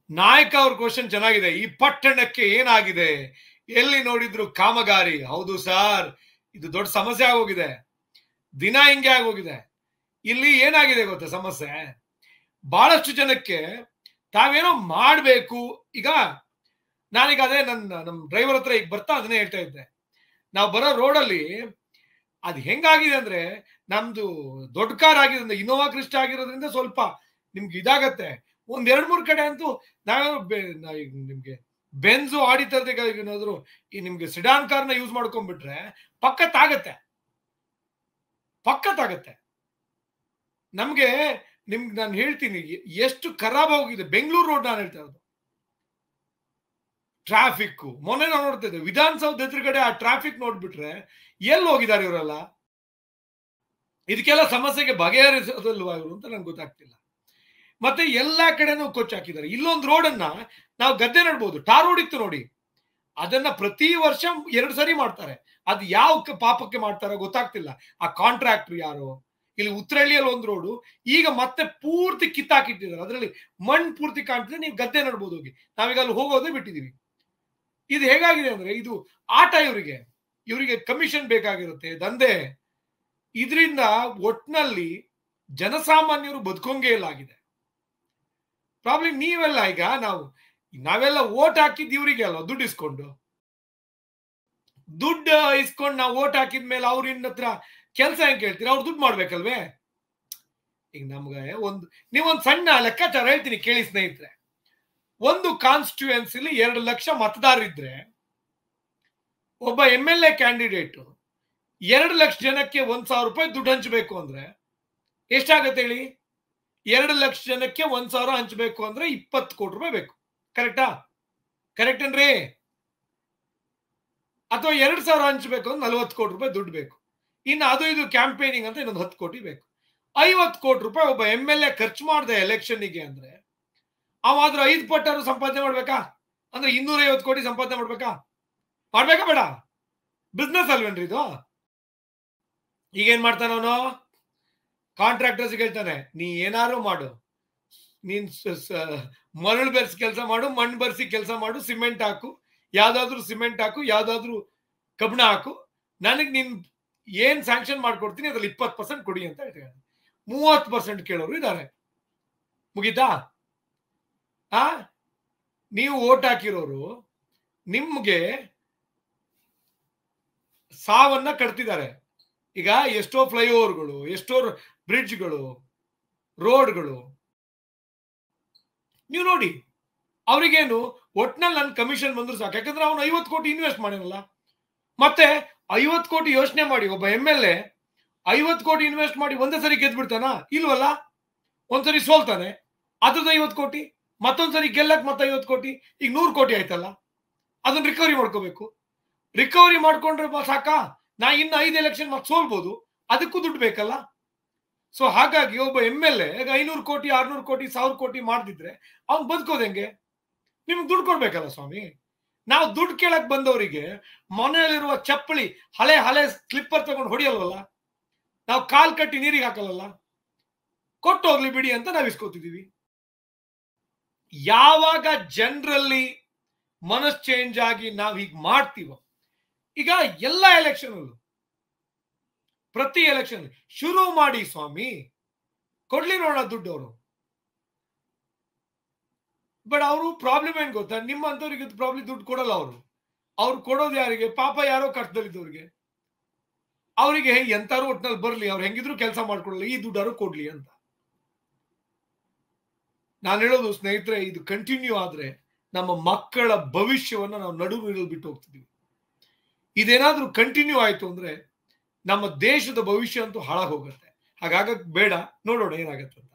ನಾಯಕ ಅವ್ರ ಕ್ವಶನ್ ಚೆನ್ನಾಗಿದೆ ಈ ಪಟ್ಟಣಕ್ಕೆ ಏನಾಗಿದೆ ಎಲ್ಲಿ ನೋಡಿದ್ರು ಕಾಮಗಾರಿ ಹೌದು ಸರ್ ಇದು ದೊಡ್ಡ ಸಮಸ್ಯೆ ಆಗೋಗಿದೆ ದಿನ ಹಿಂಗೆ ಆಗೋಗಿದೆ ಇಲ್ಲಿ ಏನಾಗಿದೆ ಗೊತ್ತಾ ಸಮಸ್ಯೆ ಬಹಳಷ್ಟು ಜನಕ್ಕೆ ತಾವೇನೋ ಮಾಡಬೇಕು ಈಗ ನಾನೀಗ ಅದೇ ನನ್ನ ನಮ್ಮ ಡ್ರೈವರ್ ಹತ್ರ ಈಗ ಬರ್ತಾ ಅದನ್ನೇ ಹೇಳ್ತಾ ಇದ್ದೆ ನಾವು ಬರೋ ರೋಡಲ್ಲಿ ಅದು ಹೆಂಗಾಗಿದೆ ಅಂದ್ರೆ ನಮ್ದು ದೊಡ್ಡ ಕಾರ್ ಆಗಿದೆ ಅಂದ್ರೆ ಇನೋವಾ ಕ್ರಿಸ್ಟ ಆಗಿರೋದ್ರಿಂದ ಸ್ವಲ್ಪ ನಿಮ್ಗೆ ಇದಾಗತ್ತೆ ಒಂದ್ ಎರಡ್ ಮೂರ್ ಕಡೆ ಅಂತೂ ನಾವೇ ನಿಮ್ಗೆ ಬೆನ್ಸು ಆಡಿ ತರದೇ ಏನಾದ್ರು ಈ ನಿಮ್ಗೆ ಸಿಡಾನ್ ಕಾರ್ನ ಯೂಸ್ ಮಾಡ್ಕೊಂಡ್ಬಿಟ್ರೆ ಪಕ್ಕತ್ತಾಗತ್ತೆ ಪಕ್ಕತ್ತಾಗತ್ತೆ ನಮ್ಗೆ ನಿಮ್ಗೆ ನಾನು ಹೇಳ್ತೀನಿ ಎಷ್ಟು ಖರಾಬ್ ಹೋಗಿದೆ ಬೆಂಗಳೂರು ರೋಡ್ ನಾನು ಹೇಳ್ತಾ ಇರೋದು ಟ್ರಾಫಿಕ್ ಮೊನ್ನೆ ನಾವು ನೋಡ್ತಾ ಇದ್ದೆ ವಿಧಾನಸೌಧ ಎದುರುಗಡೆ ಆ ಟ್ರಾಫಿಕ್ ನೋಡ್ಬಿಟ್ರೆ ಎಲ್ಲಿ ಹೋಗಿದ್ದಾರೆ ಇವರೆಲ್ಲ ಇದಕ್ಕೆಲ್ಲ ಸಮಸ್ಯೆಗೆ ಬಗೆಹರಿಸೋದಲ್ವಾ ಇವರು ಅಂತ ನಂಗೆ ಗೊತ್ತಾಗ್ತಿಲ್ಲ ಮತ್ತೆ ಎಲ್ಲಾ ಕಡೆನೂ ಕೊಚ್ಚ ಹಾಕಿದ್ದಾರೆ ಇಲ್ಲೊಂದು ರೋಡ್ ಅನ್ನ ನಾವು ಗದ್ದೆ ನಡ್ಬೋದು ಟಾರ್ ರೋಡ್ ಇತ್ತು ನೋಡಿ ಅದನ್ನ ಪ್ರತಿ ವರ್ಷ ಎರಡು ಸರಿ ಮಾಡ್ತಾರೆ ಅದು ಯಾವ ಕ- ಪಾಪಕ್ಕೆ ಮಾಡ್ತಾರೋ ಗೊತ್ತಾಗ್ತಿಲ್ಲ ಆ ಕಾಂಟ್ರಾಕ್ಟರ್ ಯಾರು ಇಲ್ಲಿ ಉತ್ತರಹಳ್ಳಿಯಲ್ಲಿ ಒಂದು ರೋಡು ಈಗ ಮತ್ತೆ ಪೂರ್ತಿ ಕಿತ್ತಾಕಿಟ್ಟಿದ್ದಾರೆ ಅದರಲ್ಲಿ ಮಣ್ಣು ಪೂರ್ತಿ ಕಾಣ್ತಿದೆ ನೀವು ಗದ್ದೆ ನಡ್ಬೋದು ಹೋಗಿ ನಾವೀಗ ಅಲ್ಲಿ ಹೋಗೋದೇ ಬಿಟ್ಟಿದೀವಿ ಇದು ಹೇಗಾಗಿದೆ ಅಂದ್ರೆ ಇದು ಆಟ ಇವರಿಗೆ ಇವರಿಗೆ ಕಮಿಷನ್ ಬೇಕಾಗಿರುತ್ತೆ ದಂಧೆ ಇದರಿಂದ ಒಟ್ನಲ್ಲಿ ಜನಸಾಮಾನ್ಯರು ಬದುಕೋಂಗೇ ಇಲ್ಲ ಆಗಿದೆ ಪ್ರಾಬ್ಲಮ್ ನೀವೆಲ್ಲ ಈಗ ನಾವು ನಾವೆಲ್ಲ ಓಟ್ ಹಾಕಿದ್ ಇವರಿಗೆ ಅಲ್ವಾ ದುಡ್ಡು ಇಸ್ಕೊಂಡು ದುಡ್ಡು ಇಸ್ಕೊಂಡು ನಾವು ಓಟ್ ಹಾಕಿದ್ಮೇಲೆ ಅವ್ರ ಇನ್ನ ಹತ್ರ ಕೆಲಸ ಹೆಂಗ್ ಕೇಳ್ತೀರಾ ಅವ್ರು ದುಡ್ಡು ಮಾಡ್ಬೇಕಲ್ವೇ ಈಗ ನಮ್ಗೆ ಒಂದು ನೀವೊಂದು ಸಣ್ಣ ಲೆಕ್ಕಾಚಾರ ಹೇಳ್ತೀನಿ ಕೇಳಿ ಸ್ನೇಹಿತರೆ ಒಂದು ಕಾನ್ಸ್ಟಿಟ್ಯೂಯೆನ್ಸಿಲಿ ಎರಡು ಲಕ್ಷ ಮತದಾರರಿದ್ರೆ ಒಬ್ಬ ಎಂ ಎಲ್ ಎ ಕ್ಯಾಂಡಿಡೇಟ್ ಎರಡು ಲಕ್ಷ ಜನಕ್ಕೆ ಒಂದ್ ಸಾವಿರ ರೂಪಾಯಿ ದುಡ್ಡು ಹಂಚಬೇಕು ಅಂದ್ರೆ ಎಷ್ಟಾಗತ್ತೆ ಹೇಳಿ ಎರಡು ಲಕ್ಷ ಜನಕ್ಕೆ ಒಂದ್ ಸಾವಿರ ಹಂಚಬೇಕು ಅಂದ್ರೆ ಇಪ್ಪತ್ತು ಕೋಟಿ ರೂಪಾಯಿ ಬೇಕು ಕರೆಕ್ಟಾ ಕರೆಕ್ಟ್ ಏನ್ರಿ ಅಥವಾ ಎರಡ್ ಸಾವಿರ ಹಂಚಬೇಕು ಅಂದ್ರೆ ನಲ್ವತ್ತು ಕೋಟಿ ರೂಪಾಯಿ ದುಡ್ಡು ಬೇಕು ಇನ್ನು ಅದು ಇದು ಕ್ಯಾಂಪೇನಿಂಗ್ ಅಂತ ಇನ್ನೊಂದು ಹತ್ತು ಕೋಟಿ ಬೇಕು ಐವತ್ತು ಕೋಟಿ ರೂಪಾಯಿ ಒಬ್ಬ ಎಂ ಎಲ್ ಎ ಖರ್ಚು ಮಾಡಿದೆ ಎಲೆಕ್ಷನ್ಗೆ ಅಂದ್ರೆ ಅವ ಆದ್ರೂ ಐದು ಪಟ್ಟಾರು ಸಂಪಾದನೆ ಮಾಡ್ಬೇಕಾ ಅಂದ್ರೆ ಇನ್ನೂರ ಐವತ್ತು ಕೋಟಿ ಸಂಪಾದನೆ ಮಾಡ್ಬೇಕಾ ಮಾಡ್ಬೇಕಾ ಬೇಡ ಬಿಸ್ನೆಸ್ ಅಲ್ವೇನ್ರಿ ಇದು ಈಗೇನ್ ಮಾಡ್ತಾನ ಅವನು ಕಾಂಟ್ರಾಕ್ಟರ್ಸ್ ಹೇಳ್ತಾನೆ ನೀ ಏನಾರು ಮಾಡು ನೀನ್ ಸ- ಸ- ಮರಳು ಬೆರೆಸಿ ಕೆಲಸ ಮಾಡು ಮಣ್ಣು ಬೆರೆಸಿ ಕೆಲಸ ಮಾಡು ಸಿಮೆಂಟ್ ಹಾಕು ಯಾವ್ದಾದ್ರು ಸಿಮೆಂಟ್ ಹಾಕು ಯಾವ್ದಾದ್ರು ಕಬ್ಬಣ ಹಾಕು ನನಗೆ ನೀನ್ ಏನ್ ಸ್ಯಾಂಕ್ಷನ್ ಮಾಡ್ಕೊಡ್ತೀನಿ ಅದ್ರಲ್ಲಿ ಇಪ್ಪತ್ತು ಪರ್ಸೆಂಟ್ ಕೊಡಿ ಅಂತ ಹೇಳ್ತಾರೆ ಮೂವತ್ತು ಪರ್ಸೆಂಟ್ ಕೇಳೋರು ಇದ್ದಾರೆ ಮುಗೀತಾ ಆ ನೀವು ಓಟ್ ಹಾಕಿರೋರು ನಿಮ್ಗೆ ಸಾವನ್ನ ಕಟ್ತಿದ್ದಾರೆ ಈಗ ಎಷ್ಟೋ ಫ್ಲೈಓವರ್ಗಳು ಎಷ್ಟೋ ಬ್ರಿಡ್ಜ್ಗಳು ರೋಡ್ಗಳು ನೀವು ನೋಡಿ ಅವರಿಗೇನು ಒಟ್ನಲ್ಲಿ ನನ್ನ ಕಮಿಷನ್ ಬಂದ್ರು ಸಾಕು ಯಾಕಂದ್ರೆ ಅವನು ಐವತ್ತು ಕೋಟಿ ಇನ್ವೆಸ್ಟ್ ಮಾಡಿರಲ್ಲ ಮತ್ತೆ ಐವತ್ತು ಕೋಟಿ ಯೋಚನೆ ಮಾಡಿ ಒಬ್ಬ ಎಂ ಎಲ್ ಎ ಐವತ್ತು ಕೋಟಿ ಇನ್ವೆಸ್ಟ್ ಮಾಡಿ ಒಂದೇ ಸರಿ ಗೆದ್ದು ಬಿಡ್ತಾನ ಇಲ್ವಲ್ಲ ಒಂದ್ಸರಿ ಸೋಲ್ತಾನೆ ಅದ್ರದ್ದು ಐವತ್ತು ಕೋಟಿ ಮತ್ತೊಂದ್ಸರಿ ಗೆಲ್ಲಕ್ ಮತ್ತೆ ಐವತ್ತು ಕೋಟಿ ಈಗ ನೂರು ಕೋಟಿ ಆಯ್ತಲ್ಲ ಅದನ್ನ ರಿಕವರಿ ಮಾಡ್ಕೋಬೇಕು ರಿಕವರಿ ಮಾಡ್ಕೊಂಡ್ರೆ ಬ- ಸಾಕಾ ನಾ ಇನ್ನು ಐದು ಎಲೆಕ್ಷನ್ ಮತ್ತೆ ಸೋಲ್ಬೋದು ಅದಕ್ಕೂ ದುಡ್ಡು ಬೇಕಲ್ಲ ಸೊ ಹಾಗಾಗಿ ಒಬ್ಬ ಎಂ ಎಲ್ ಎ ಐನೂರು ಕೋಟಿ ಆರ್ನೂರು ಕೋಟಿ ಸಾವಿರ ಕೋಟಿ ಮಾಡ್ದಿದ್ರೆ ಅವ್ನು ಬದುಕೋದು ಹೆಂಗೆ ನಿಮ್ಗೆ ದುಡ್ಡು ಕೊಡ್ಬೇಕಲ್ಲ ಸ್ವಾಮಿ ನಾವು ದುಡ್ಡು ಕೇಳಕ್ ಬಂದವರಿಗೆ ಮನೆಯಲ್ಲಿರುವ ಚಪ್ಪಲಿ ಹಳೆ ಹಳೆ ಸ್ಲಿಪ್ಪರ್ ತಗೊಂಡು ಹೊಡಿಯಲ್ವಲ್ಲ ನಾವು ಕಾಲ್ ಕಟ್ಟಿ ನೀರಿಗೆ ಹಾಕಲ್ಲ ಕೊಟ್ಟು ಹೋಗ್ಲಿ ಬಿಡಿ ಅಂತ ನಾವು ಇಸ್ಕೋತಿದೀವಿ ಯಾವಾಗ ಜನರಲ್ಲಿ ಮನಸ್ ಚೇಂಜ್ ಆಗಿ ನಾವು ಹೀಗೆ ಮಾಡ್ತೀವೋ ಈಗ ಎಲ್ಲ ಎಲೆಕ್ಷನ್ ಪ್ರತಿ ಎಲೆಕ್ಷನ್ ಶುರು ಮಾಡಿ ಸ್ವಾಮಿ ಕೊಡ್ಲಿ ನೋಡೋಣ ದುಡ್ಡು ಅವರು ಬಟ್ ಅವರು ಪ್ರಾಬ್ಲಮ್ ಏನ್ ಗೊತ್ತಾ ನಿಮ್ಮಂತವ್ರಿಗೆ ಪ್ರಾಬ್ಲಮ್ ದುಡ್ಡು ಕೊಡಲ್ಲ ಅವರು ಅವ್ರು ಕೊಡೋದು ಯಾರಿಗೆ ಪಾಪ ಯಾರೋ ಕಷ್ಟದಲ್ಲಿದ್ದವ್ರಿಗೆ ಅವರಿಗೆ ಎಂತಾರು ಒಟ್ನಲ್ಲಿ ಬರ್ಲಿ ಅವ್ರು ಹೆಂಗಿದ್ರು ಕೆಲಸ ಮಾಡ್ಕೊಳ್ಳಲ್ಲ ಈ ದುಡ್ಡಾರು ಕೊಡ್ಲಿ ಅಂತ ನಾನು ಹೇಳೋದು ಸ್ನೇಹಿತರೆ ಇದು ಕಂಟಿನ್ಯೂ ಆದ್ರೆ ನಮ್ಮ ಮಕ್ಕಳ ಭವಿಷ್ಯವನ್ನ ನಾವು ನಡು ನೀಡಲು ಬಿಟ್ಟು ಹೋಗ್ತಿದೀವಿ ಇದೇನಾದ್ರೂ ಕಂಟಿನ್ಯೂ ಆಯ್ತು ಅಂದ್ರೆ ನಮ್ಮ ದೇಶದ ಭವಿಷ್ಯ ಅಂತೂ ಹಾಳಾಗ್ ಹೋಗುತ್ತೆ ಹಾಗಾಗಕ್ ಬೇಡ ನೋಡೋಣ ಏನಾಗತ್ತೆ ಅಂತ